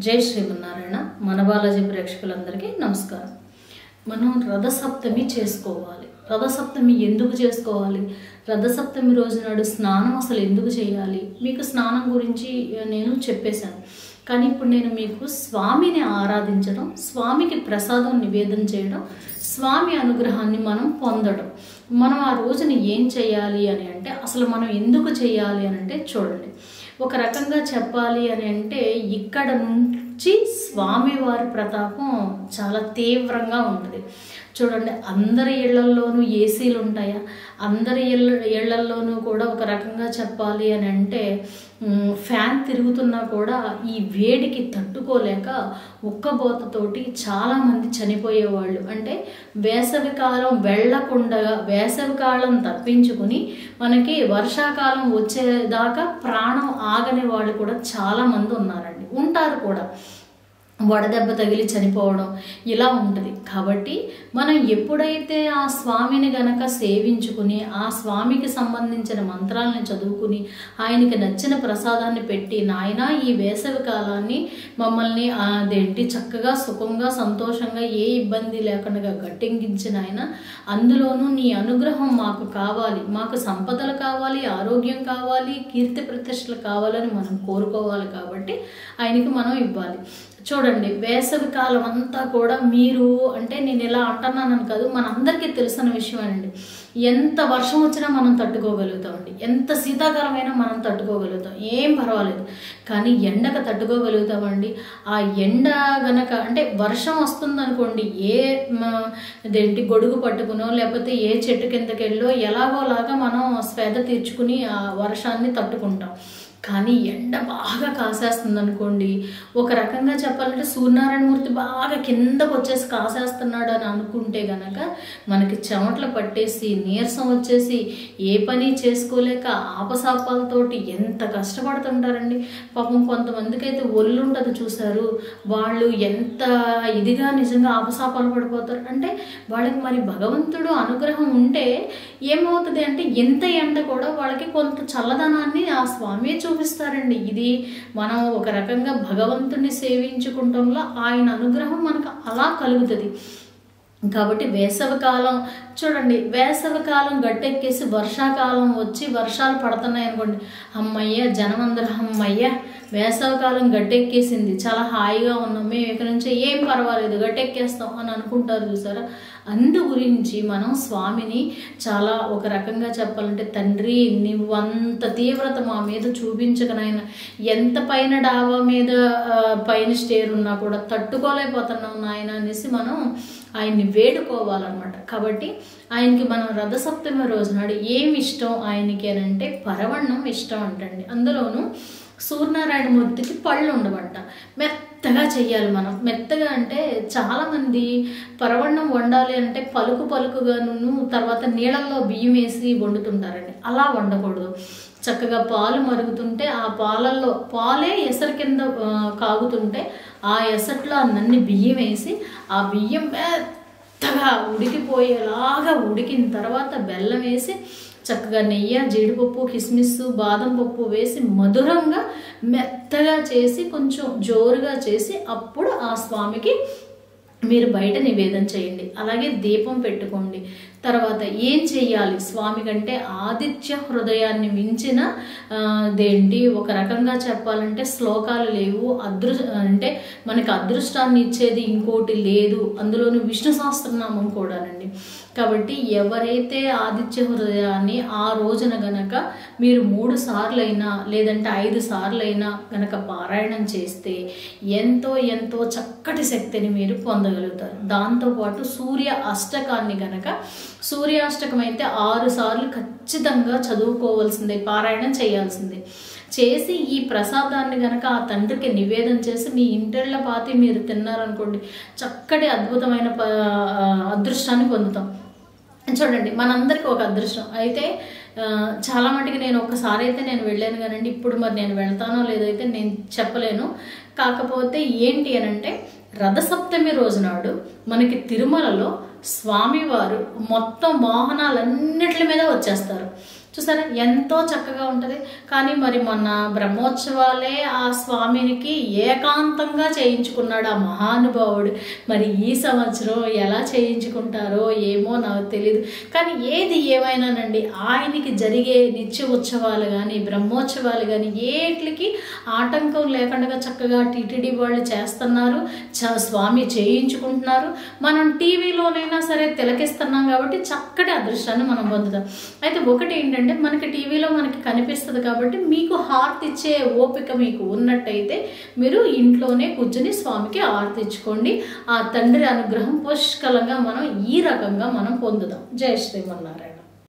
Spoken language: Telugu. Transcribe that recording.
జై శ్రీమన్నారాయణ మన బాలాజీ ప్రేక్షకులందరికీ నమస్కారం మనం రథసప్తమి చేసుకోవాలి రథసప్తమి ఎందుకు చేసుకోవాలి రథసప్తమి రోజు నాడు స్నానం అసలు ఎందుకు చేయాలి మీకు స్నానం గురించి నేను చెప్పేశాను కానీ ఇప్పుడు నేను మీకు స్వామిని ఆరాధించడం స్వామికి ప్రసాదం నివేదన చేయడం స్వామి అనుగ్రహాన్ని మనం పొందడం మనం ఆ రోజున ఏం చేయాలి అని అంటే అసలు మనం ఎందుకు చేయాలి అని అంటే చూడండి ఒక రకంగా చెప్పాలి అని అంటే ఇక్కడ నుంచి స్వామివారి ప్రతాపం చాలా తీవ్రంగా ఉంటుంది చూడండి అందరి ఇళ్లల్లోనూ ఏసీలు ఉంటాయా అందరి ఇళ్ళ ఇళ్లల్లోనూ కూడా ఒక రకంగా చెప్పాలి అని అంటే ఉమ్, ఫ్యాన్ తిరుగుతున్నా కూడా ఈ వేడికి తట్టుకోలేక ఉక్కబోతతోటి చాలామంది చనిపోయేవాళ్ళు అంటే వేసవి కాలం వెళ్లకుండా వేసవి కాలం తప్పించుకుని మనకి వర్షాకాలం వచ్చేదాకా ప్రాణం ఆగని వాళ్ళు కూడా చాలామంది ఉన్నారండి ఉంటారు కూడా వడదెబ్బ తగిలి చనిపోవడం ఇలా ఉంటుంది కాబట్టి మనం ఎప్పుడైతే ఆ స్వామిని గనక సేవించుకుని ఆ స్వామికి సంబంధించిన మంత్రాలను చదువుకుని ఆయనకి నచ్చిన ప్రసాదాన్ని పెట్టి నాయన ఈ వేసవి కాలాన్ని మమ్మల్ని ఆ, అదేంటి చక్కగా సుఖంగా సంతోషంగా ఏ ఇబ్బంది లేకుండా గట్టెంగించిన ఆయన అందులోనూ నీ అనుగ్రహం మాకు కావాలి మాకు సంపదలు కావాలి ఆరోగ్యం కావాలి కీర్తి ప్రతిష్టలు కావాలని మనం కోరుకోవాలి కాబట్టి ఆయనకి మనం ఇవ్వాలి చూడండి వేసవి కాలం అంతా కూడా మీరు అంటే నేను ఇలా అంటున్నానని కాదు మనందరికీ తెలిసిన విషయమేనండి ఎంత వర్షం వచ్చినా మనం తట్టుకోగలుగుతామండి ఎంత శీతాకాలమైనా మనం తట్టుకోగలుగుతాం ఏం పర్వాలేదు కానీ ఎండకు తట్టుకోగలుగుతామండి ఆ ఎండ గనక అంటే వర్షం వస్తుంది అనుకోండి ఏ మ, ఇదేంటి గొడుగు పట్టుకునో లేకపోతే ఏ చెట్టు కిందకి వెళ్ళో ఎలాగోలాగా మనం స్వేద తీర్చుకుని ఆ వర్షాన్ని తట్టుకుంటాం కానీ ఎండ బాగా కాసేస్తుంది అనుకోండి ఒక రకంగా చెప్పాలంటే సూర్యనారాయణమూర్తి బాగా కిందకు వచ్చేసి కాసేస్తున్నాడు అని అనుకుంటే గనక మనకి చెమటలు పట్టేసి నీరసం వచ్చేసి ఏ పని చేసుకోలేక ఆపసాపాలతోటి ఎంత కష్టపడుతుంటారండి పాపం కొంతమందికి అయితే ఒళ్ళు ఉంటుంది చూసారు వాళ్ళు ఎంత ఇదిగా నిజంగా ఆపసాపాలు పడిపోతారు అంటే వాళ్ళకి మరి భగవంతుడు అనుగ్రహం ఉంటే ఏమవుతుంది అంటే ఎంత ఎండ కూడా వాళ్ళకి కొంత చల్లదనాన్ని ఆ స్వామి చూపిస్తారండి ఇది మనం ఒక రకంగా భగవంతుని సేవించుకుంటంలో ఆయన అనుగ్రహం మనకు అలా కలుగుతుంది కాబట్టి వేసవికాలం చూడండి వేసవికాలం గట్టెక్కేసి వర్షాకాలం వచ్చి వర్షాలు పడుతున్నాయి అనుకోండి అమ్మయ్య జనం అందరూ అమ్మయ్య వేసవికాలం గట్టెక్కేసింది చాలా హాయిగా ఉన్నాం మేము ఇక్కడ నుంచి ఏం పర్వాలేదు గట్టెక్కేస్తాం అని అనుకుంటారు చూసారా అందు గురించి మనం స్వామిని చాలా ఒక రకంగా చెప్పాలంటే తండ్రి నువ్వు అంత తీవ్రత మా మీద చూపించకనైనా ఎంత పైన డాబా మీద ఆ, పైన స్టేర్ ఉన్నా కూడా తట్టుకోలేకపోతున్నాం నాయన అనేసి మనం ఆయన్ని వేడుకోవాలన్నమాట కాబట్టి ఆయనకి మనం రథసప్తమి రోజు నాడు ఏమి ఇష్టం ఆయనకి అని అంటే పరవన్నం ఇష్టం అంటండి అందులోనూ సూర్యనారాయణ మూర్తికి పళ్ళు ఉండవంట మెత్తగా చెయ్యాలి మనం మెత్తగా అంటే చాలామంది పరవన్నం వండాలి అంటే పలుకు పలుకుగాను తర్వాత నీళ్ళల్లో బియ్యం వేసి వండుతుంటారండి అలా వండకూడదు చక్కగా పాలు మరుగుతుంటే ఆ పాలల్లో పాలే ఎసరు కింద ఆ, కాగుతుంటే ఆ ఎసట్లో ఆ నన్ని బియ్యం వేసి ఆ బియ్యం మెత్తగా ఉడికిపోయేలాగా ఉడికిన తర్వాత బెల్లం వేసి చక్కగా నెయ్యి జీడిపప్పు కిస్మిస్ బాదం పప్పు వేసి మధురంగా మెత్తగా చేసి కొంచెం జోరుగా చేసి అప్పుడు ఆ స్వామికి మీరు బయట నివేదన చేయండి అలాగే దీపం పెట్టుకోండి తర్వాత ఏం చెయ్యాలి స్వామి కంటే ఆదిత్య హృదయాన్ని మించిన ఆ, దేంటి ఒక రకంగా చెప్పాలంటే శ్లోకాలు లేవు అదృ అంటే మనకి అదృష్టాన్ని ఇచ్చేది ఇంకోటి లేదు అందులోని విష్ణు సహస్రనామం కూడానండి కాబట్టి ఎవరైతే ఆదిత్య హృదయాన్ని ఆ రోజున గనక మీరు మూడు సార్లైనా లేదంటే ఐదు సార్లైనా గనక పారాయణం చేస్తే ఎంతో ఎంతో చక్కటి శక్తిని మీరు పొందగలుగుతారు దాంతోపాటు సూర్య అష్టకాన్ని గనక సూర్యాష్టకం అయితే ఆరు సార్లు ఖచ్చితంగా చదువుకోవాల్సిందే పారాయణం చేయాల్సిందే చేసి ఈ ప్రసాదాన్ని గనక ఆ తండ్రికి నివేదన చేసి మీ ఇంటిళ్ళ పాతి మీరు తిన్నారనుకోండి చక్కటి అద్భుతమైన ప- అదృష్టాన్ని పొందుతాం చూడండి మనందరికీ ఒక అదృష్టం అయితే ఆ, చాలా మటుకు నేను ఒకసారి అయితే నేను వెళ్ళాను కానండి ఇప్పుడు మరి నేను వెళ్తానో లేదో అయితే నేను చెప్పలేను కాకపోతే ఏంటి అని అంటే రథసప్తమి రోజు నాడు మనకి తిరుమలలో స్వామివారు మొత్తం వాహనాలన్నిటి మీద వచ్చేస్తారు చూసారా ఎంతో చక్కగా ఉంటుంది కానీ మరి మొన్న బ్రహ్మోత్సవాలే ఆ స్వామినికి ఏకాంతంగా చేయించుకున్నాడు ఆ మహానుభావుడు మరి ఈ సంవత్సరం ఎలా చేయించుకుంటారో ఏమో నాకు తెలియదు కానీ ఏది ఏమైనానండి ఆయనకి జరిగే నిత్య ఉత్సవాలు కానీ బ్రహ్మోత్సవాలు కానీ ఏట్లకి ఆటంకం లేకుండా చక్కగా టీటీడీ వాళ్ళు చేస్తున్నారు చ- స్వామి చేయించుకుంటున్నారు మనం టీవీలోనైనా సరే తిలకిస్తున్నాం కాబట్టి చక్కటి అదృష్టాన్ని మనం పొందుతాం అయితే ఒకటి ఏంటంటే మనకి టీవీలో మనకి కనిపిస్తుంది కాబట్టి మీకు హారతి ఇచ్చే ఓపిక మీకు ఉన్నట్టయితే మీరు ఇంట్లోనే కూర్చొని స్వామికి హారతి ఇచ్చుకోండి ఆ తండ్రి అనుగ్రహం పుష్కలంగా మనం ఈ రకంగా మనం పొందుదాం జయ శ్రీమన్నారాయణ